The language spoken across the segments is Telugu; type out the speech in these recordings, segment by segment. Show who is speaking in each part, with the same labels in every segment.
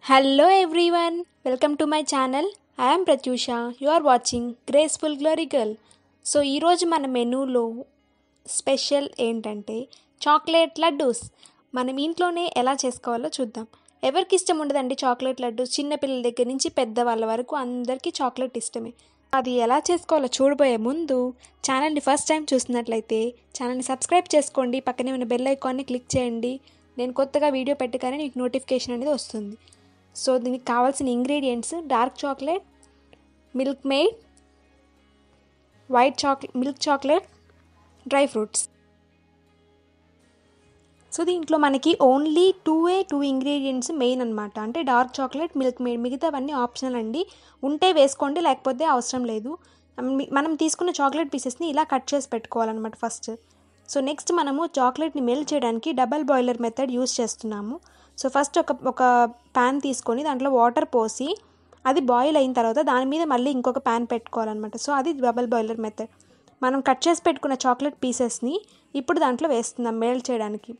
Speaker 1: Hello everyone, welcome to my channel. I am Pratyusha. You are watching Graceful Glory Girl. So ఈరోజు మన మెనూలో స్పెషల్ ఏంటంటే చాక్లెట్ లడ్డూస్ మనం ఇంట్లోనే ఎలా చేసుకోవాలో చూద్దాం ఎవరికి ఇష్టం ఉండదండి చాక్లెట్ లడ్డూస్ చిన్నపిల్లల దగ్గర నుంచి పెద్దవాళ్ళ వరకు అందరికీ చాక్లెట్ ఇష్టమే అది ఎలా చేసుకోవాలో చూడబోయే ముందు ఛానల్ని ఫస్ట్ టైం చూస్తున్నట్లయితే ఛానల్ని సబ్స్క్రైబ్ చేసుకోండి పక్కనే ఉన్న బెల్ ఐకాన్ని క్లిక్ చేయండి నేను కొత్తగా వీడియో పెట్టగానే మీకు నోటిఫికేషన్ అనేది వస్తుంది సో దీనికి కావాల్సిన ingredients dark chocolate Milkmaid white chocolate milk chocolate dry fruits so దీంట్లో మనకి only two a two ingredients main అనమాట అంటే డార్క్ చాక్లెట్ మిల్క్ మేడ్ మిగతావన్నీ ఆప్షనల్ అండి ఉంటే వేసుకోండి లేకపోతే అవసరం లేదు మి- మనం తీసుకున్న చాక్లెట్ పీసెస్ని ఇలా కట్ చేసి పెట్టుకోవాలన్నమాట ఫస్ట్ సో నెక్స్ట్ మనము చాక్లెట్ని మెల్ట్ చేయడానికి డబల్ బాయిలర్ మెథడ్ యూస్ చేస్తున్నాము సో ఫస్ట్ ఒక ఒక ప్యాన్ తీసుకొని దాంట్లో వాటర్ పోసి అది బాయిల్ అయిన తర్వాత దాని మీద మళ్ళీ ఇంకొక ప్యాన్ పెట్టుకోవాలన్నమాట సో అది డబల్ బాయిలర్ మెథడ్ మనం కట్ చేసి పెట్టుకున్న చాక్లెట్ పీసెస్ని ఇప్పుడు దాంట్లో వేస్తున్నాం మెల్ట్ చేయడానికి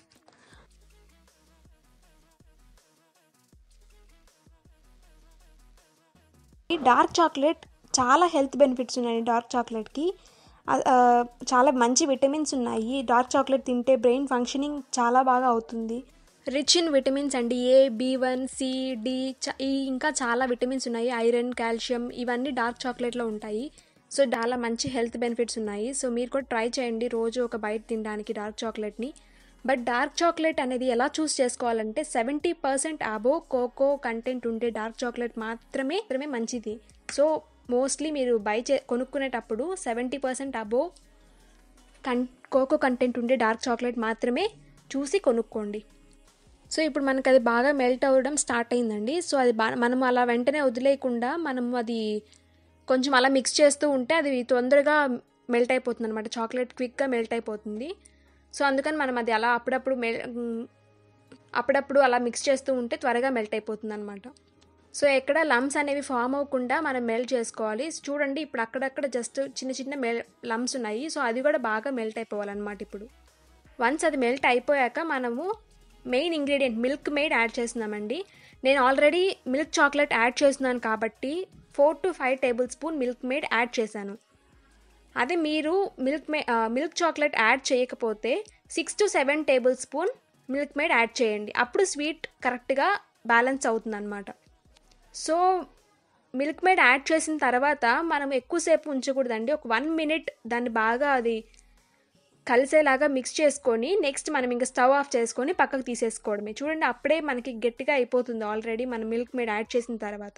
Speaker 1: ఈ డార్క్ చాక్లెట్ చాలా హెల్త్ బెనిఫిట్స్ ఉన్నాయి డార్క్ చాక్లెట్కి ఆ- ఆ, చాలా మంచి విటమిన్స్ ఉన్నాయి డార్క్ చాక్లెట్ తింటే బ్రెయిన్ ఫంక్షనింగ్ చాలా బాగా అవుతుంది రిచ్ ఇన్ విటమిన్స్ అండి A B one C D చ- ఈ ఇంకా చాలా విటమిన్స్ ఉన్నాయి ఐరన్ కాల్షియం ఇవన్నీ డార్క్ చాక్లెట్లో ఉంటాయి సో చాలా మంచి హెల్త్ బెనిఫిట్స్ ఉన్నాయి సో మీరు కూడా ట్రై చేయండి రోజు ఒక బైట్ తినడానికి డార్క్ చాక్లెట్ని బట్ డార్క్ చాక్లెట్ అనేది ఎలా చూస్ చేసుకోవాలంటే seventy percent above cocoa content ఉండే డార్క్ చాక్లెట్ మాత్రమే మాత్రమే మంచిది సో మోస్ట్లీ మీరు బై చే కొనుక్కునేటప్పుడు సెవెంటీ పర్సెంట్ అబో కన్ కోకో కంటెంట్ ఉండే డార్క్ చాక్లెట్ మాత్రమే చూసి కొనుక్కోండి సో ఇప్పుడు మనకు అది బాగా మెల్ట్ అవ్వడం స్టార్ట్ అయిందండి సో అది బా మనం అలా వెంటనే వదిలేయకుండా మనం అది కొంచెం అలా మిక్స్ చేస్తూ ఉంటే అది తొందరగా మెల్ట్ అయిపోతుంది అనమాట చాక్లెట్ క్విక్గా మెల్ట్ అయిపోతుంది సో అందుకని మనం అది అలా అప్పుడప్పుడు మెల్ మ్, అప్పుడప్పుడు అలా మిక్స్ చేస్తూ ఉంటే త్వరగా మెల్ట్ అయిపోతుంది అనమాట సో ఎక్కడ లమ్స్ అనేవి ఫామ్ అవ్వకుండా మనం మెల్ట్ చేసుకోవాలి చూడండి ఇప్పుడు అక్కడక్కడ జస్ట్ చిన్న చిన్న మెల్ లమ్స్ ఉన్నాయి సో అది కూడా బాగా మెల్ట్ అయిపోవాలన్నమాట ఇప్పుడు వన్స్ అది మెల్ట్ అయిపోయాక మనము main ingredient Milkmaid add చేస్తున్నామండి నేను ఆల్రెడీ మిల్క్ చాక్లెట్ యాడ్ చేస్తున్నాను కాబట్టి four to five tablespoon Milkmaid add చేశాను అదే మీరు మిల్క్ మే ఆ, మిల్క్ చాక్లెట్ యాడ్ చేయకపోతే six to seven tablespoon Milkmaid add చేయండి అప్పుడు స్వీట్ కరెక్ట్గా బ్యాలెన్స్ అవుతుంది అనమాట సో మిల్క్ మేడ్ యాడ్ చేసిన తర్వాత మనం ఎక్కువసేపు ఉంచకూడదండి ఒక వన్ మినిట్ దాన్ని బాగా అది కలిసేలాగా మిక్స్ చేసుకొని నెక్స్ట్ మనం ఇంకా స్టవ్ ఆఫ్ చేసుకొని పక్కకు తీసేసుకోవడమే చూడండి అప్పుడే మనకి గట్టిగా అయిపోతుంది ఆల్రెడీ మనం మిల్క్ మేడ్ యాడ్ చేసిన తర్వాత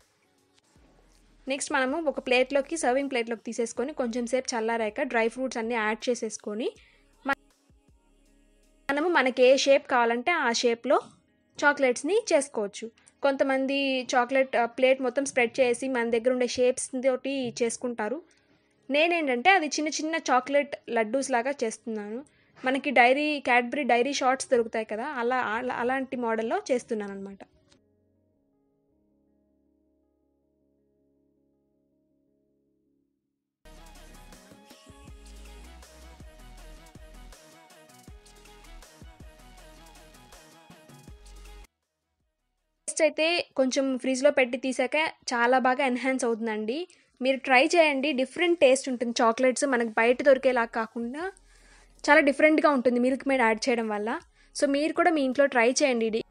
Speaker 1: నెక్స్ట్ మనము ఒక ప్లేట్లోకి సర్వింగ్ ప్లేట్లోకి తీసేసుకొని కొంచెం సేపు చల్లారాక డ్రై ఫ్రూట్స్ అన్నీ యాడ్ చేసేసుకొని మ- మనము మనకి ఏ షేప్ కావాలంటే ఆ షేప్లో చాక్లెట్స్ని చేసుకోవచ్చు కొంతమంది చాక్లెట్ ప్లేట్ మొత్తం స్ప్రెడ్ చేసి మన దగ్గర ఉండే షేప్స్ తోటి చేసుకుంటారు నేనేంటంటే అది చిన్న చిన్న చాక్లెట్ లడ్డూస్ లాగా చేస్తున్నాను మనకి డైరీ క్యాడ్బరీ డైరీ షార్ట్స్ దొరుకుతాయి కదా అలా అలా- అలాంటి మోడల్లో చేస్తున్నాను అనమాట టేస్ట్ అయితే కొంచెం ఫ్రిడ్జ్లో పెట్టి తీసాక చాలా బాగా ఎన్హాన్స్ అవుతుందండి మీరు ట్రై చేయండి డిఫరెంట్ టేస్ట్ ఉంటుంది చాక్లెట్స్ మనకు బయట దొరికేలా కాకుండా చాలా డిఫరెంట్గా ఉంటుంది మిల్క్ మేడ్ యాడ్ చేయడం వల్ల సో మీరు కూడా మీ ఇంట్లో ట్రై చేయండి ఇది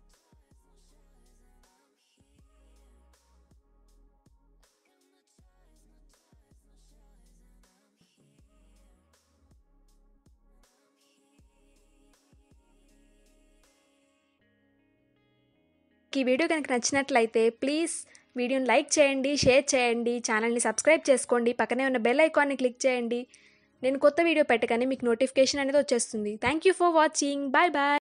Speaker 1: ఈ వీడియో కనుక నచ్చినట్లయితే ప్లీజ్ వీడియోని లైక్ చేయండి షేర్ చేయండి ఛానల్ని సబ్స్క్రైబ్ చేసుకోండి పక్కనే ఉన్న బెల్ ఐకాన్ని క్లిక్ చేయండి నేను కొత్త వీడియో పెట్టగానే మీకు నోటిఫికేషన్ అనేది వచ్చేస్తుంది thank you for watching bye bye